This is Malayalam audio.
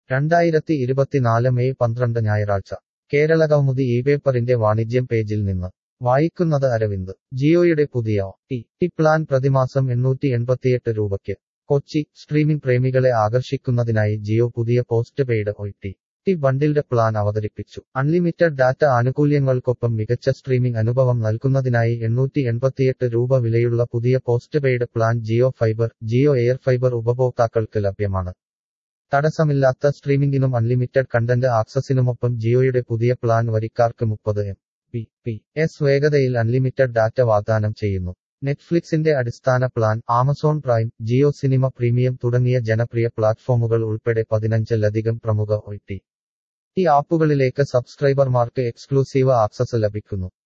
രണ്ടായിരത്തി ഇരുപത്തിനാല് മെയ് പന്ത്രണ്ട് ഞായറാഴ്ച കേരള കൗമുദി ഈ പേപ്പറിന്റെ വാണിജ്യം പേജിൽ നിന്ന് വായിക്കുന്നത് അരവിന്ദ് ജിയോയുടെ പുതിയ ടി ടി പ്ലാൻ പ്രതിമാസം എണ്ണൂറ്റി എൺപത്തിയെട്ട് രൂപയ്ക്ക് കൊച്ചി സ്ട്രീമിംഗ് പ്രേമികളെ ആകർഷിക്കുന്നതിനായി ജിയോ പുതിയ post paid O T T bundled plan അവതരിപ്പിച്ചു അൺലിമിറ്റഡ് ഡാറ്റ ആനുകൂല്യങ്ങൾക്കൊപ്പം മികച്ച സ്ട്രീമിംഗ് അനുഭവം നൽകുന്നതിനായി എണ്ണൂറ്റി എൺപത്തിയെട്ട് രൂപ വിലയുള്ള പുതിയ post paid plan Jio fiber Jio air fiber ഉപഭോക്താക്കൾക്ക് ലഭ്യമാണ് തടസ്സമില്ലാത്ത സ്ട്രീമിംഗിനും അൺലിമിറ്റഡ് കണ്ടന്റ് ആക്സസിനുമൊപ്പം ജിയോയുടെ പുതിയ പ്ലാൻ വരിക്കാർക്ക് മുപ്പത് എം പി പി എസ് വേഗതയിൽ അൺലിമിറ്റഡ് ഡാറ്റ വാഗ്ദാനം ചെയ്യുന്നു നെറ്റ്ഫ്ലിക്സിന്റെ അടിസ്ഥാന plan Amazon prime Jio cinema premium തുടങ്ങിയ ജനപ്രിയ പ്ലാറ്റ്ഫോമുകൾ ഉൾപ്പെടെ പതിനഞ്ചിലധികം പ്രമുഖ ഒ ടി ടി ആപ്പുകളിലേക്ക് സബ്സ്ക്രൈബർമാർക്ക് എക്സ്ക്ലൂസീവ് ആക്സസ് ലഭിക്കുന്നു